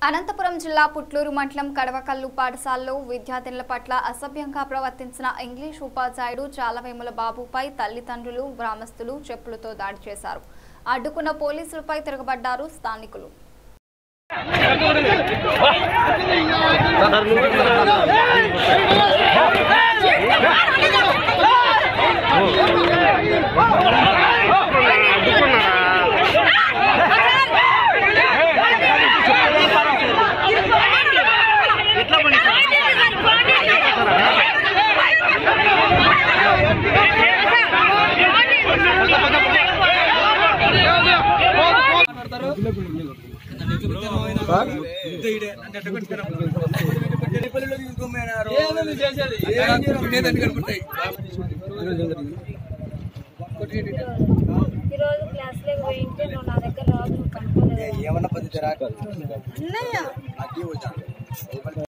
అనంతపురం జిల్లా పుట్లూరు మండలం కడవకల్లు పాఠశాలలో విద్యార్థినుల పట్ల అసభ్యంగా ప్రవర్తించిన ఇంగ్లీష్ ఉపాధ్యాయుడు చాలవేముల బాబుపై తల్లిదండ్రులు గ్రామస్తులు చెప్పులతో దాడి చేశారు అడ్డుకున్న పోలీసులపై తిరగబడ్డారు స్థానికులు ఈరోజు క్లాస్లోకి పోయింటే నువ్వు నా దగ్గర రాదు నువ్వు కనుక్కోలేదు ఏమన్నా పది జరా